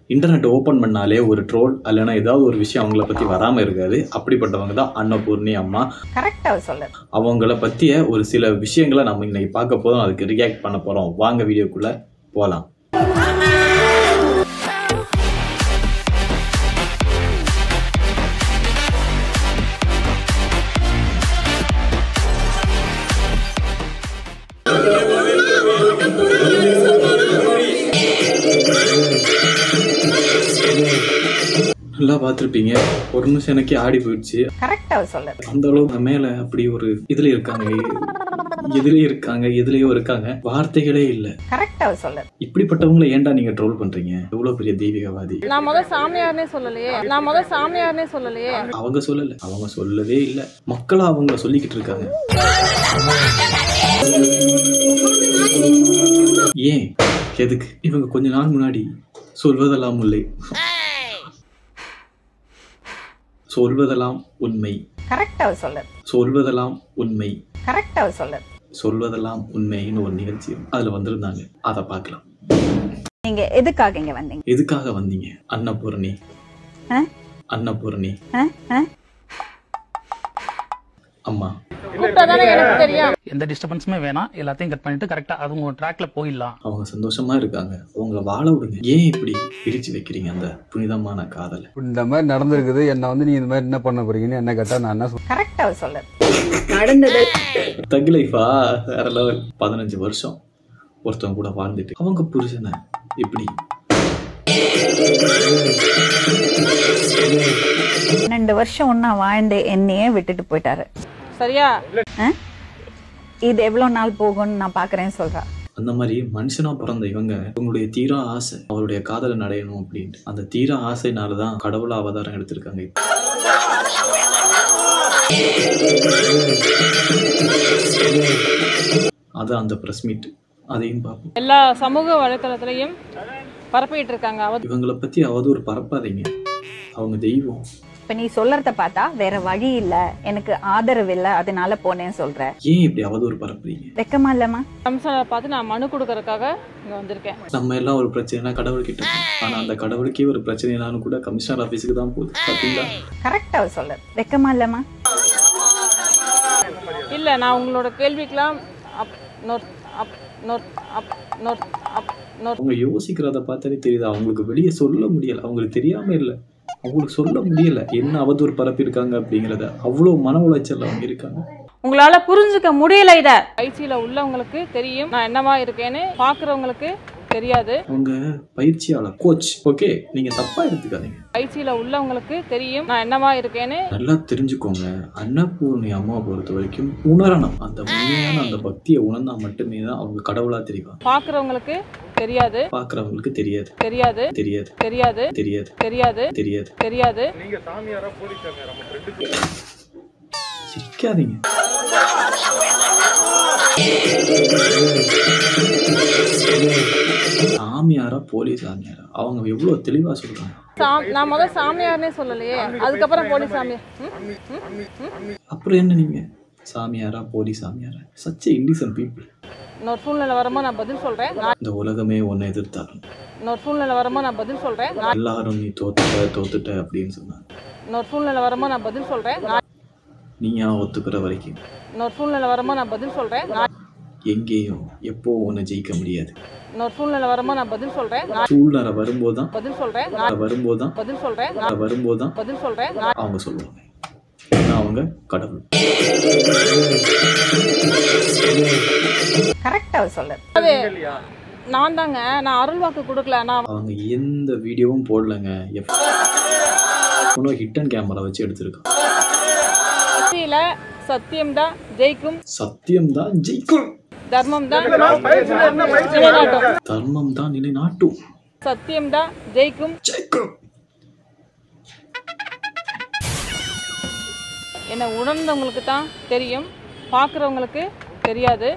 Internet open பண்ணாலே ஒரு troll இல்லைன்னா ஏதாவது ஒரு விஷயம் அவங்கள பற்றி வராமல் இருக்காது அப்படிப்பட்டவங்க தான் அன்னபூர்ணி அம்மா கரெக்டா சொல்ல அவங்கள பற்றிய ஒரு சில விஷயங்களை நம்ம இன்னைக்கு பார்க்க போதும் அதுக்கு ரியாக்ட் பண்ண போகிறோம் வாங்க வீடியோக்குள்ளே போகலாம் நல்லா பார்த்துருப்பீங்க ஒரு நிமிஷம் எனக்கே ஆடி போயிடுச்சு கரெக்டா சொல்ல அந்த அளவுக்கு மேலே அப்படி ஒரு இதில் இருக்காங்க எதுலேயும் இருக்காங்க எதுலேயோ இருக்காங்க வார்த்தைகளே இல்லை கரெக்டா சொல்ல இப்படிப்பட்டவங்களை ஏன்டா நீங்க ட்ரோல் பண்றீங்க எவ்வளவு பெரிய தெய்வீகவாதி நான் முத சாமியார்னே சொல்லலையே நான் முத சாமியார்னே சொல்லலையே அவங்க சொல்லல அவங்க சொல்லவே இல்ல மக்களா அவங்க சொல்லிக்கிட்டு இருக்காங்க ஏன் எதுக்கு இவங்க கொஞ்ச நாள் முன்னாடி சொல்வதெல்லாம் இல்லை சொல்வதெல்லாம் உண்மை கரெக்டா சொல்ல சொல்வதெல்லாம் உண்மை கரெக்டா சொல்ல சொல்வதெல்லாம் உண்மைன்னு ஒரு நிகழ்ச்சி அதுல வந்திருந்தாங்க அதை பார்க்கலாம் நீங்க எதுக்காக இங்க வந்தீங்க எதுக்காக வந்தீங்க அன்னபூர்ணி ஆ? அன்னபூர்ணி ஆ? ஆ? அம்மா கூப்பிட்டா தானே எனக்கு தெரியும் எந்த டிஸ்டர்பன்ஸுமே வேணாம் எல்லாத்தையும் கட் பண்ணிட்டு கரெக்டா அவங்க ட்ராக்ல போயிடலாம் அவங்க சந்தோஷமா இருக்காங்க அவங்கள வாழ விடுங்க ஏன் இப்படி பிரிச்சு வைக்கிறீங்க அந்த புனிதமான காதலை இந்த மாதிரி நடந்திருக்குது என்ன வந்து நீங்க இந்த மாதிரி என்ன பண்ண போறீங்கன்னு என்ன கேட்டா நான் என்ன சொல்றேன் கரெக்டா சொல்ல தகு லைஃபா வேற லெவல் பதினஞ்சு வருஷம் ஒருத்தவங்க கூட வாழ்ந்துட்டு அவங்க புருஷனை இப்படி பன்னெண்டு வருஷம் ஒன்னா வாழ்ந்த என்னையே விட்டுட்டு போயிட்டாரு சரியா ஆ? இது எவ்வளவு நாள் போகும்னு நான் பாக்குறேன்னு சொல்றா அந்த மாதிரி மனுஷனா பிறந்த இவங்க இவங்களுடைய தீரா ஆசை அவருடைய காதலை அடையணும் அப்படின்ட்டு அந்த தீரா ஆசைனால தான் கடவுள் அவதாரம் எடுத்திருக்காங்க இப்ப. அது அந்த பிரஸ் மீட் அதையும் பார்ப்போம் எல்லா சமூக வலைத்தளத்திலையும் பரப்பிட்டு இருக்காங்க அவ இவங்கள பத்தி அவதூறு பரப்பாதீங்க அவங்க தெய்வம் இப்ப நீ சொல்றத பார்த்தா வேற வழி இல்ல எனக்கு ஆதரவு இல்ல அதனால போனேன்னு சொல்ற ஏன் இப்படி அவதூறு பரப்புறீங்க வெக்கமா இல்லம்மா கமிஷனரை பார்த்து நான் மனு கொடுக்கறதுக்காக இங்க வந்திருக்கேன் நம்ம எல்லாம் ஒரு பிரச்சனைனா கடவுள்கிட்ட இருக்கோம். ஆனா அந்த கடவுளுக்கே ஒரு பிரச்சனைனாலும் கூட கமிஷனர் ஆபீஸுக்கு தான் போகுது பாத்தீங்களா கரெக்டா சொல்ல வெக்கமா இல்லம்மா இல்ல நான் உங்களோட கேள்விக்கெல்லாம் up note up note up note up note அவங்க யோசிக்கிறத பார்த்தாலே தெரியுது அவங்களுக்கு வெளியே சொல்ல முடியல அவங்களுக்கு தெரியாம இல்ல அவங்களுக்கு சொல்ல முடியல என்ன அவதூறு பரப்பியிருக்காங்க அப்படிங்கிறத அவ்வளோ மன உளைச்சல் அவங்க இருக்காங்க உங்களால புரிஞ்சுக்க முடியல இத ஐசியில உள்ளவங்களுக்கு தெரியும் நான் என்னவா இருக்கேன்னு பாக்குறவங்களுக்கு தெரியாது அவங்க பயிற்சியாளர் கோச் ஓகே நீங்க தப்பா எடுத்துக்காதீங்க ஐசியில உள்ளவங்களுக்கு தெரியும் நான் என்னவா இருக்கேன்னு நல்லா தெரிஞ்சுக்கோங்க அன்னபூர்ணி அம்மாவை பொறுத்த வரைக்கும் உணரணும் அந்த உண்மையான அந்த பக்தியை உணர்ந்தா மட்டுமே தான் அவங்க கடவுளா தெரிவாங்க பாக்குறவங்களுக்கு தெரியாது பாக்குறவங்களுக்கு தெரியாது தெரியாது தெரியாது தெரியாது தெரியாது தெரியாது தெரியாது தெரியாது சிரிக்காதீங்க சாமியாரா போலீஸ் சாமியாரா அவங்க எவ்வளவு தெளிவா சொல்றாங்க சாம் நான் முதல் சாமியார்னே சொல்லலையே அதுக்கப்புறம் போலீஸ் சாமியார் ம்? அப்புறம் என்ன நீங்க சாமியாரா போலீஸ் சாமியாரா சச்ச இண்டிசன் பீப்புள் இன்னொரு சூழ்நிலை வரும்போது நான் பதில் சொல்றேன் நான் இந்த உலகமே உன்னை எதிர்த்தாலும் இன்னொரு சூழ்நிலை வரும்போது நான் பதில் சொல்றேன் நான் எல்லாரும் நீ தோத்துட்ட தோத்துட்ட அப்படின்னு சொன்னாங்க இன்னொரு சூழ்நிலை வரும்போது நான் பதில் சொல்றேன் நான் நீ ஏன் ஒத்துக்கிற வரைக்கும் இன்னொரு சூழ்நிலை வரும்போது நான் பதில் சொல்றேன் நான் எங்கேயும் எப்போ உன்னை ஜெயிக்க முடியாது இன்னொரு சூழ்நிலை வரும்போது நான் பதில் சொல்றேன் நான் சூழ்நிலை வரும்போதுதான் பதில் சொல்றேன் நான் வரும்போதுதான் பதில் சொல்றேன் நான் வரும்போதுதான் பதில் சொல்றேன் நான் அவங்க சொல்லுவாங்க ஏன்னா அவங்க கடவுள் கரெக்டா சொல்ல அது நான் தாங்க நான் அருள் வாக்கு கொடுக்கல நான் அவங்க எந்த வீடியோவும் போடலங்க எப்போ ஹிட் அண்ட் கேமரா வச்சு எடுத்திருக்கான் கட்சியில சத்தியம் தான் ஜெயிக்கும் சத்தியம் தான் ஜெயிக்கும் தர்மம் தான் நிலைநாட்டும் தர்மம் தான் நிலைநாட்டும் சத்தியம் தான் ஜெயிக்கும் ஜெயிக்கும் என்னை உணர்ந்தவங்களுக்கு தான் தெரியும் பார்க்குறவங்களுக்கு தெரியாது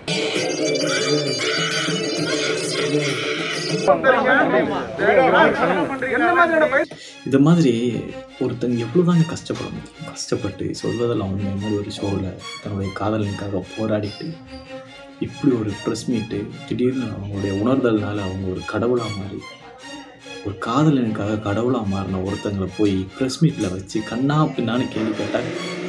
இந்த மாதிரி ஒருத்தங்க எவ்வளோதாங்க கஷ்டப்பட முடியும் கஷ்டப்பட்டு சொல்வதெல்லாம் உண்மை மாதிரி ஒரு ஷோவில் தன்னுடைய காதலனுக்காக போராடிட்டு இப்படி ஒரு ப்ரெஸ் மீட்டு திடீர்னு அவங்களுடைய உணர்தல்னால அவங்க ஒரு கடவுளாக மாறி ஒரு காதலனுக்காக கடவுளாக மாறின ஒருத்தங்களை போய் ப்ரெஸ் மீட்டில் வச்சு கண்ணா பின்னான்னு கேள்வி கேட்டால்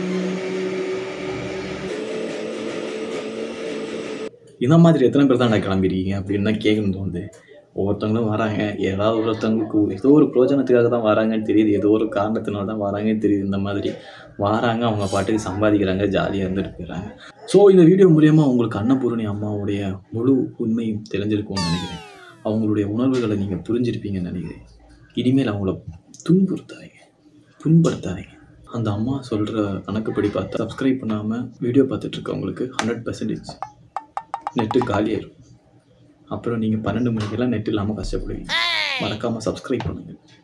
இந்த மாதிரி எத்தனை பேர் தான் கிளம்பிருக்கீங்க அப்படின்னு தான் கேட்கணும் தோணுது ஒவ்வொருத்தவங்களும் வராங்க ஏதாவது ஒருத்தவங்களுக்கு ஏதோ ஒரு பிரயோஜனத்துக்காக தான் வராங்கன்னு தெரியுது ஏதோ ஒரு காரணத்தினால தான் வராங்கன்னு தெரியுது இந்த மாதிரி வராங்க அவங்க பாட்டுக்கு சம்பாதிக்கிறாங்க ஜாலியாக இருந்துட்டு போயிடுறாங்க ஸோ இந்த வீடியோ மூலயமா உங்களுக்கு அன்னபூரணி அம்மாவுடைய முழு உண்மையும் தெரிஞ்சிருக்கும்னு நினைக்கிறேன் அவங்களுடைய உணர்வுகளை நீங்கள் புரிஞ்சிருப்பீங்கன்னு நினைக்கிறேன் இனிமேல் அவங்கள துன்புறுத்தாதீங்க புண்படுத்தாதீங்க அந்த அம்மா சொல்கிற கணக்குப்படி பார்த்தா சப்ஸ்கிரைப் பண்ணாமல் வீடியோ பார்த்துட்டு இருக்கவங்களுக்கு ஹண்ட்ரட் பர்சன்டேஜ் நெட்டு காலியாயிரும் அப்புறம் நீங்கள் பன்னெண்டு மணிக்கெல்லாம் நெட் இல்லாமல் கஷ்டப்படுவீங்க மறக்காமல் சப்ஸ்கிரைப் பண்ணுங்கள்